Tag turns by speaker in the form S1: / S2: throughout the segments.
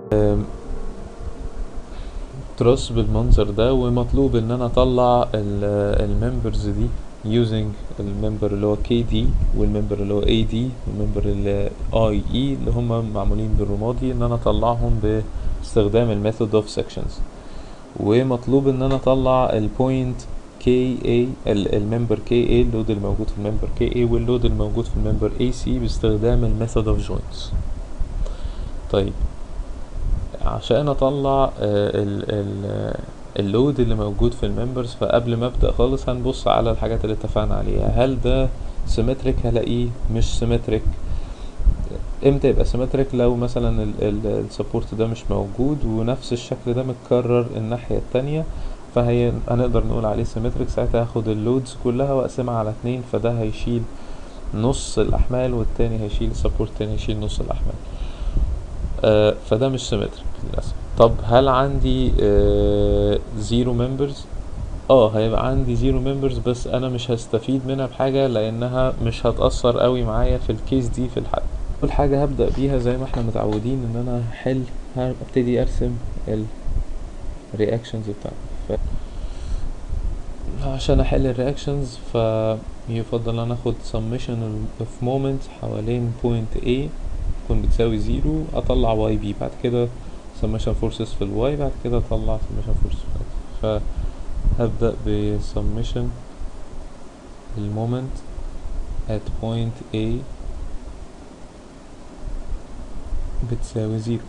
S1: أم، تراس بالمنظر ده ومطلوب ان انا اطلع الممبرز دي using الممبر اللي هو كي دي والممبر اللي هو اي دي والممبر اللي اي اي اللي هم معمولين بالرمادي ان انا اطلعهم باستخدام الميثود اوف sections ومطلوب ان انا اطلع البوينت كي اي الممبر كي اي اللود اللي موجود في الممبر كي اي واللود اللي موجود في الممبر اي سي باستخدام الميثود اوف جوينتس طيب عشان اطلع آه، ال ال اللود اللي موجود في الممبرز فقبل ما ابدا خالص هنبص على الحاجات اللي اتفقنا عليها هل ده سيمتريك هلاقيه مش سيمتريك امتى يبقى سيمتريك لو مثلا السبورت ده مش موجود ونفس الشكل ده متكرر الناحية التانية فهي هنقدر نقول عليه سيمتريك ساعتها هاخد اللودز كلها واقسمها على اتنين فده هيشيل نص الاحمال والتاني هيشيل السبورت التاني هيشيل نص الاحمال آه فده مش سيمتريك للاسف طب هل عندي آه زيرو ممبرز اه هيبقى عندي زيرو ممبرز بس انا مش هستفيد منها بحاجة لانها مش هتأثر قوي معايا في الكيس دي في الحل اول حاجة هبدأ بيها زي ما احنا متعودين ان انا هحل هبتدي ارسم الرياكشنز بتاعتي ف... عشان احل الرياكشنز فيفضل ان انا اخد summation of moment حوالين point A تكون بتساوي زيرو اطلع y b بعد كده summation forces في الواي بعد كده اطلع summation forces في ال فهبدأ ب summation المومنت at point A بتساوي زيرو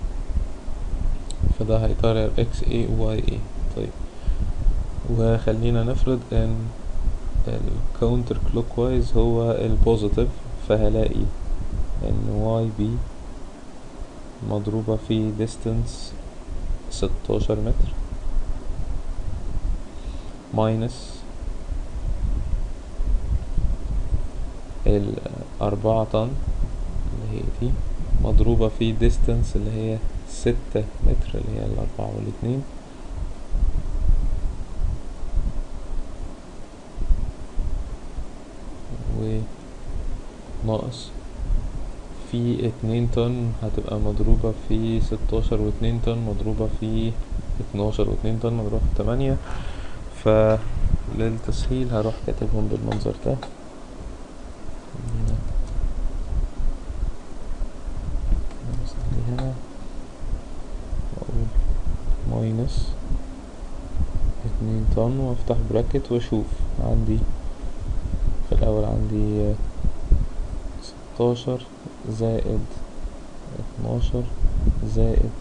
S1: فده هيطير x a y a طيب وخلينا نفرض ان الكاونتر كلوك وايز هو البوزيتيف فهلاقي ان y b مضروبة في distance ستاشر متر ماينس الأربعة طن اللي هي دي مضروبة في distance اللي هي ستة متر اللي هي الأربعة والاتنين وناقص في اتنين طن هتبقى مضروبة في ستاشر واتنين طن مضروبة في اتناشر واتنين طن مضروبة في تمانية فللتسهيل هروح كاتبهم بالمنظر ده هنا واقول ماينس اتنين طن وافتح براكت واشوف عندي في الاول عندي ستاشر زائد اتناشر زائد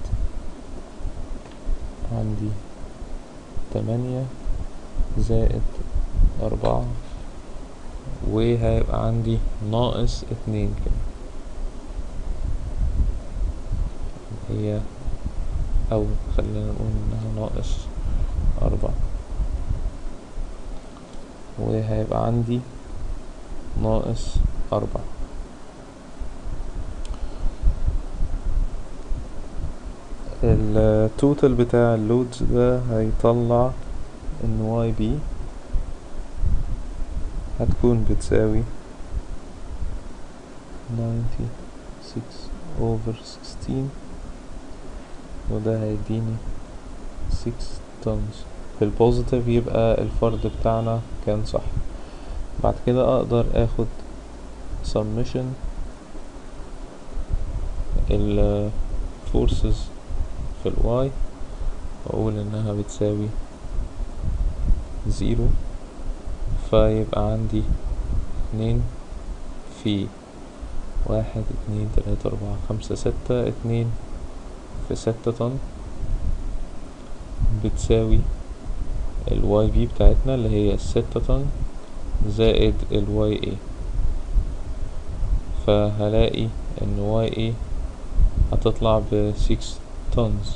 S1: عندي تمانية زائد أربعة وهيبقى عندي ناقص اتنين كده هي أو خلينا نقول إنها ناقص أربعة وهيبقى عندي ناقص أربعة التوتال بتاع اللودز ده هيطلع ان واي بي هتكون بتساوي 96 over 16 وده هيديني 6 tons في البوزيتيف يبقى الفرد بتاعنا كان صح بعد كده اقدر اخد summation ال forces في الواي واقول انها بتساوي زيرو فيبقى عندي اتنين في واحد اتنين تلاتة اربعة خمسة ستة اتنين في ستة طن بتساوي الواي بي بتاعتنا اللي هي الستة طن زائد الواي اي فهلاقي ان واي اي هتطلع ب 6 tons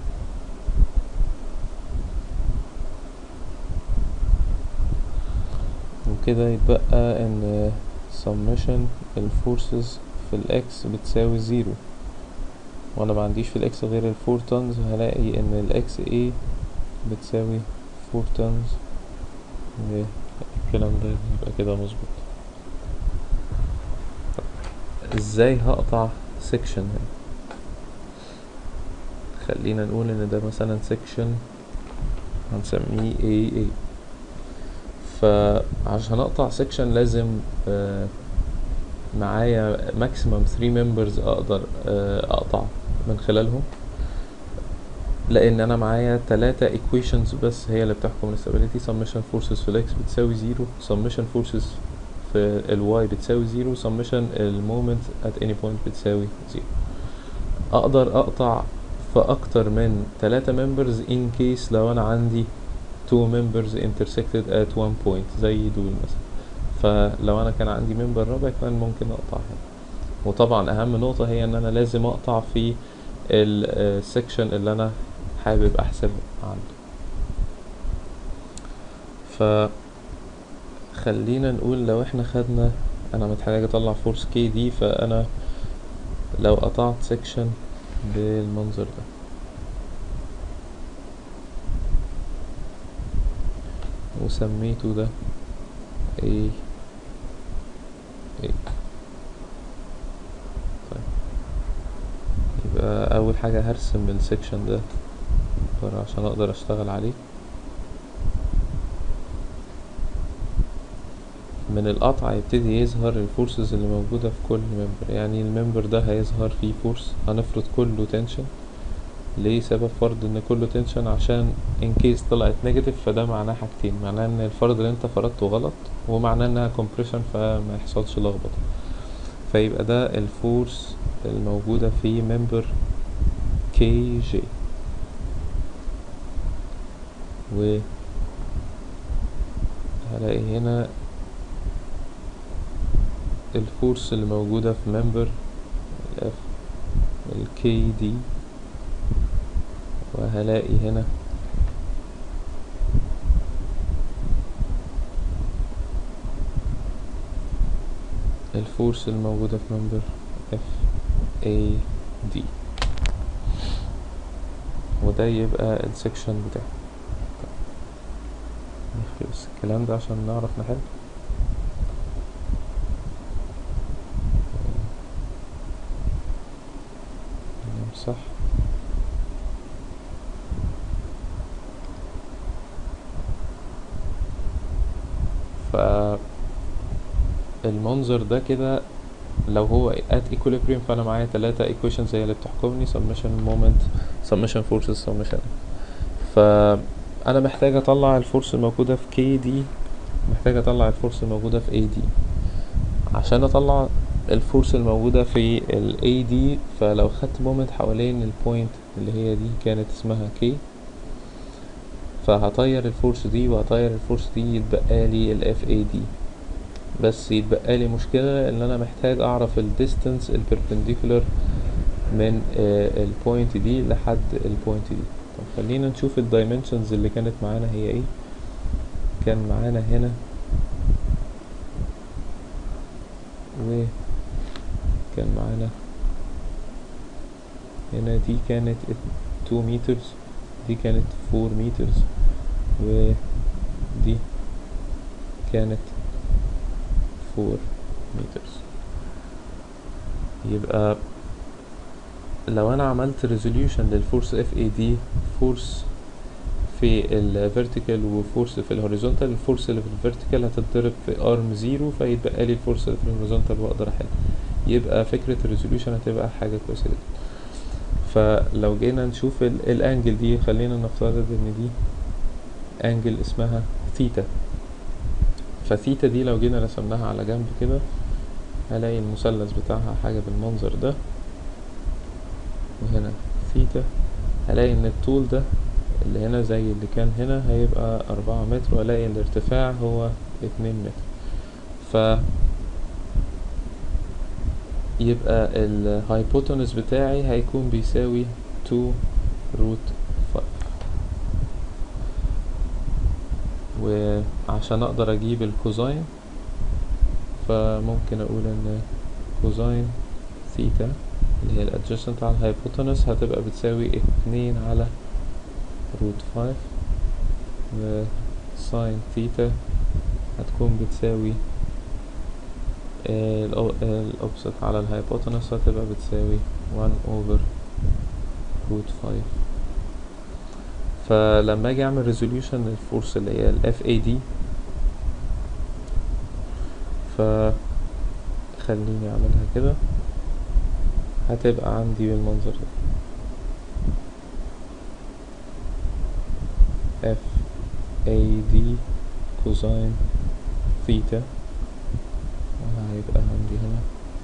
S1: وكده يتبقى ان summation الفورسز في الاكس بتساوي زيرو وانا ما عنديش في الاكس غير الفور تونز هلاقي ان الاكس اي بتساوي فور تونز الكلام ده يبقى كده مظبوط ازاي هقطع سيكشن هنا خلينا نقول ان ده مثلا section هنسميه AA فعشان اقطع section لازم آه معايا maximum 3 members اقدر آه اقطع من خلالهم لان انا معايا تلاتة equations بس هي اللي بتحكم الاستابيليتي summation forces في الاكس بتساوي زيرو summation forces في الواي بتساوي زيرو summation المومنت at any point بتساوي زيرو اقدر اقطع في اكتر من تلاتة members in case لو انا عندي two members intersected at one point زي دول مثلا فلو انا كان عندي ممبر رابع كان ممكن اقطع هنا وطبعا اهم نقطة هي ان انا لازم اقطع في السكشن اللي انا حابب احسب عنده ف خلينا نقول لو احنا خدنا انا محتاج اطلع فورس كي دي فانا لو قطعت سكشن بالمنظر ده وسميته ده A A طيب يبقى اول حاجة هرسم السكشن ده برا عشان اقدر اشتغل عليه من القطع يبتدي يظهر الفورسز اللي موجودة في كل ممبر يعني الممبر ده هيظهر فيه فورس هنفرض كله تنشن ليه سبب فرض ان كله تنشن عشان ان كيس طلعت نيجاتيف فده معناه حاجتين معناه ان الفرض اللي انت فرضته غلط ومعناه انها كومبريشن فما يحصلش لخبطة فيبقى ده الفورس الموجودة في ممبر كي جي و هلاقي هنا الفورس اللي موجودة في ممبر الاف الكي دي وهلاقي هنا الفورس الموجودة في ممبر اف اي دي وده يبقى السكشن بتاعه نخلص الكلام ده عشان نعرف نحل صح ف المنظر ده كده لو هو at equilibrium فانا معايا تلاتة equations هي اللي بتحكمني summation moment summation forces summation فانا محتاج اطلع الفورس الموجودة في كي دي محتاج اطلع الفورس الموجودة في اي دي عشان اطلع الفورس الموجودة في ال AD فلو خدت مومنت حوالين البوينت اللي هي دي كانت اسمها K فهطير الفورس دي وهطير الفورس دي يتبقى لي ال FAD بس يتبقى لي مشكلة ان انا محتاج اعرف الديستانس البربنديكولار من البوينت دي لحد البوينت دي طب خلينا نشوف الدايمنشنز اللي كانت معانا هي ايه كان معانا هنا و كان معانا هنا دي كانت 2 مترز دي كانت 4 مترز ودي كانت 4 مترز يبقى لو انا عملت ريزوليوشن للفورس اف اي دي فورس في الفيرتيكال وفورس في الهوريزونتال الفورس اللي في الفيرتيكال هتتضرب في ارم زيرو فيتبقى لي الفورس اللي في الهوريزونتال واقدر احل يبقى فكرة الريزوليوشن هتبقى حاجة كويسة جدا فلو جينا نشوف الانجل دي خلينا نفترض ان دي انجل اسمها ثيتا فثيتا دي لو جينا رسمناها على جنب كده هلاقي المثلث بتاعها حاجة بالمنظر ده وهنا ثيتا هلاقي ان الطول ده اللي هنا زي اللي كان هنا هيبقى أربعة متر وألاقي الارتفاع هو اتنين متر ف يبقى الهايبوتنس بتاعي هيكون بيساوي 2 روت 5 وعشان اقدر اجيب الكوزاين فممكن اقول ان كوزاين ثيتا اللي هي الادجستنت على الهايبوتنس هتبقى بتساوي اتنين على روت 5 وساين ثيتا هتكون بتساوي الأوبسط على الهايبوتنس هتبقى بتساوي 1 over root 5 فلما اجي اعمل ريزوليوشن للفورس اللي هي الاف اي دي ف خليني اعملها كده هتبقى عندي بالمنظر ده اف اي دي كوزين ثيتا وهيبقى عندي هنا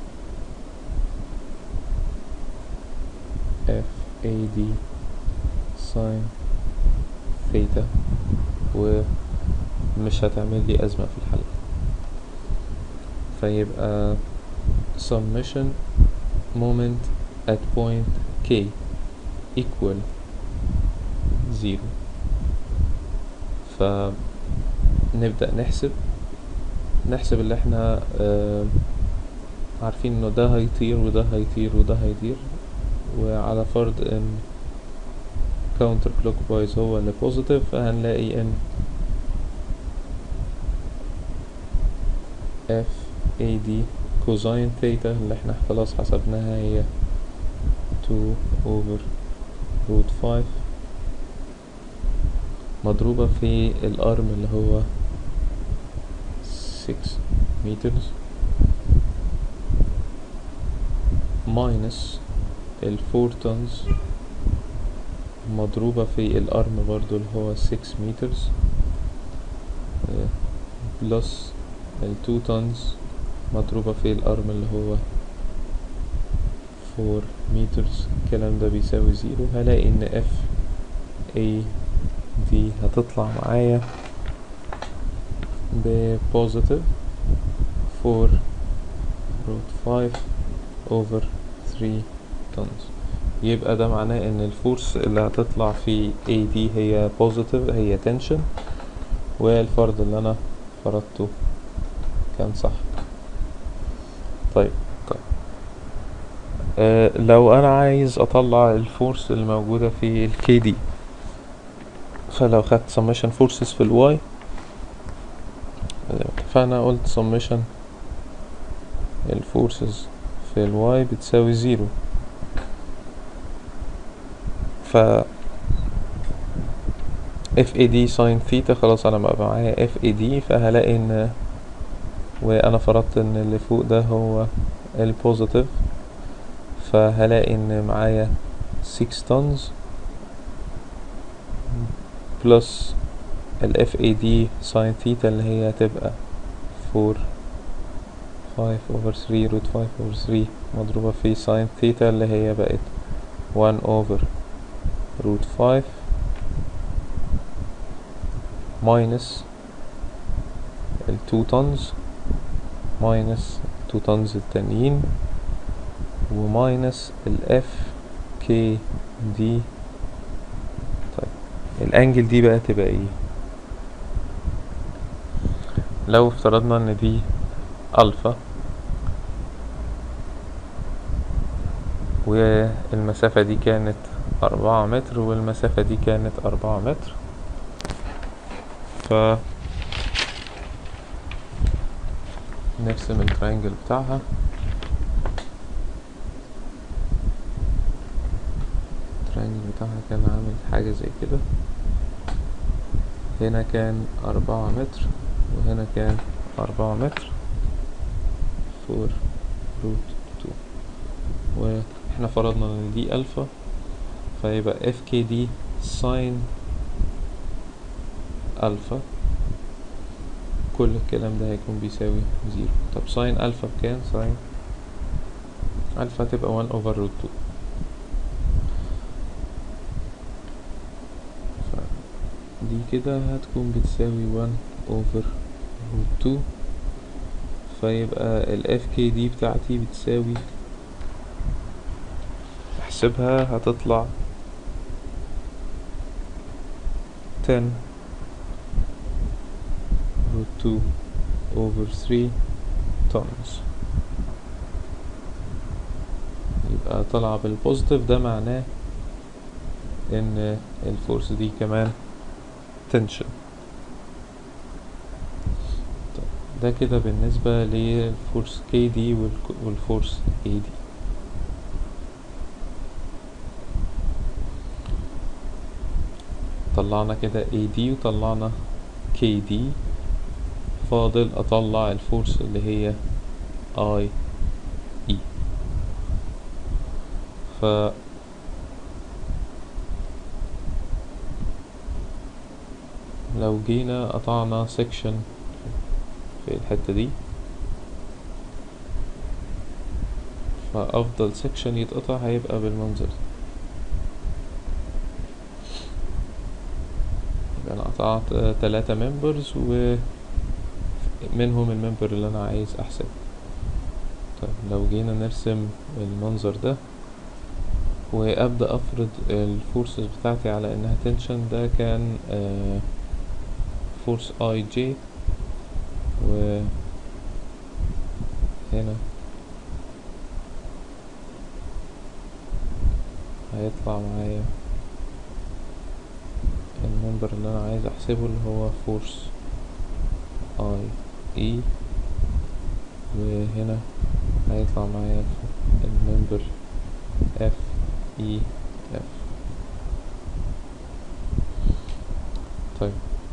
S1: اف اي دي ساين ثيتا ومش هتعمل لي أزمة في الحل فيبقى summation moment at point k equal zero فنبدأ نحسب نحسب اللي احنا آه عارفين انه ده هيطير وده هيطير وده هيطير وعلى فرض ان counter clockwise هو اللي positive فهنلاقي ان f a d cosine theta اللي احنا خلاص حسبناها هي 2 over root 5 مضروبة في الارم اللي هو 6 meters minus ال 4 tons مضروبة في الارم برضو اللي هو 6 meters بلس ال 2 tons مضروبة في الارم اللي هو 4 meters الكلام ده بيساوي زيرو هلاقي ان اف اي دي هتطلع معايا ببوزيتيف 4 root 5 over 3 tons يبقى ده معناه ان الفورس اللي هتطلع في اي دي هي بوزيتيف هي تنشن والفرض اللي انا فرضته كان صح طيب طيب آه لو انا عايز اطلع الفورس الموجودة في الكي دي فلو خدت summation forces في الواي فانا قلت summation الفورسز في الواي بتساوي زيرو ف اف اي دي ساين ثيتا خلاص انا بقى معايا اف اي دي فهلاقي ان وانا فرضت ان اللي فوق ده هو البوزيتيف فهلاقي ان معايا 6 tons بلس ال FAD ساين ثيتا اللي هي هتبقى 4 5 over 3 root 5 over 3 مضروبة في ساين ثيتا اللي هي بقت 1 over root 5 minus ال 2 tons minus 2 tons التانيين وماينس ال F K D طيب الانجل دي بقى تبقى ايه لو افترضنا ان دي الفا والمسافة دي كانت أربعة متر والمسافة دي كانت أربعة متر ف نرسم الترينجل بتاعها الترينجل بتاعها كان عامل حاجة زي كده هنا كان أربعة متر وهنا كان أربعة متر فور روت تو واحنا فرضنا ان دي الفا فيبقى اف كي دي ساين الفا كل الكلام ده هيكون بيساوي زيرو طب ساين الفا بكام ساين الفا تبقى 1 اوفر روت 2 دي كده هتكون بتساوي 1 اوفر روت 2 فيبقى ال FK دي بتاعتي بتساوي احسبها هتطلع 10 root 2 over 3 tons يبقى طلع بالبوزيتيف ده معناه ان الفورس دي كمان تنشن ده كده بالنسبة للفورس كي دي والفورس اي دي طلعنا كده AD وطلعنا KD فاضل اطلع الفورس اللي هي I E ف لو جينا قطعنا سيكشن في الحتة دي فأفضل سيكشن يتقطع هيبقى بالمنظر ده يبقى أنا قطعت آه، تلاتة ممبرز ومنهم الممبر اللي أنا عايز أحسبه طيب لو جينا نرسم المنظر ده وأبدأ أفرض الفورسز بتاعتي على إنها تنشن ده كان آه فورس اي جي و هنا هيطلع معايا الممبر اللي انا عايز احسبه اللي هو فورس اي اي وهنا هيطلع معايا الممبر اف اي اف طيب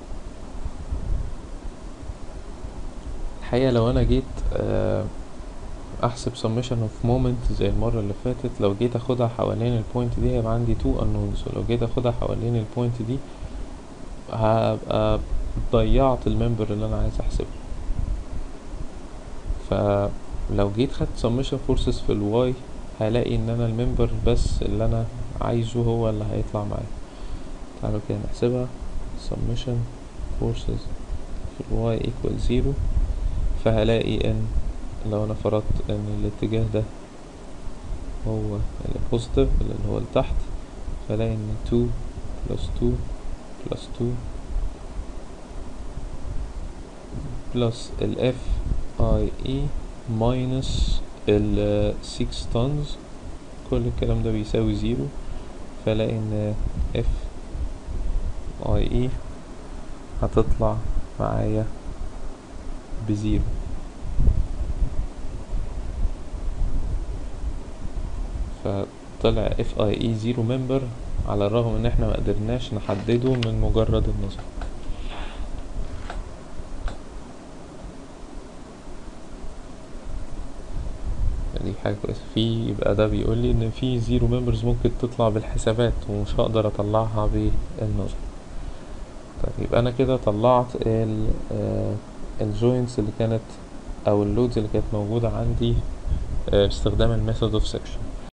S1: الحقيقة لو انا جيت آه، احسب summation of moment زي المرة اللي فاتت لو جيت اخدها حوالين البوينت دي هيبقى عندي two unknowns ولو جيت اخدها حوالين البوينت دي هبقى ضيعت الممبر اللي انا عايز احسبه فلو جيت خدت summation forces في الواي هلاقي ان انا الممبر بس اللي انا عايزه هو اللي هيطلع معايا تعالوا كده نحسبها summation forces في الواي equal zero فهلاقي ان لو انا فرضت ان الاتجاه ده هو البوزيتيف اللي هو لتحت فلاقي ان 2 بلس 2 بلس 2 بلس ال F I E minus ال 6 tons كل الكلام ده بيساوي زيرو فلاقي ان F I E هتطلع معايا بزيرو فطلع اف اي اي زيرو ممبر على الرغم ان احنا ما قدرناش نحدده من مجرد النظر دي حاجة كويسة في يبقى ده بيقول لي ان في زيرو ممبرز ممكن تطلع بالحسابات ومش هقدر اطلعها بالنظر طيب يبقى انا كده طلعت ال الجوينتس اللي كانت او اللودز اللي كانت موجودة عندي آه، باستخدام الميثود اوف سكشن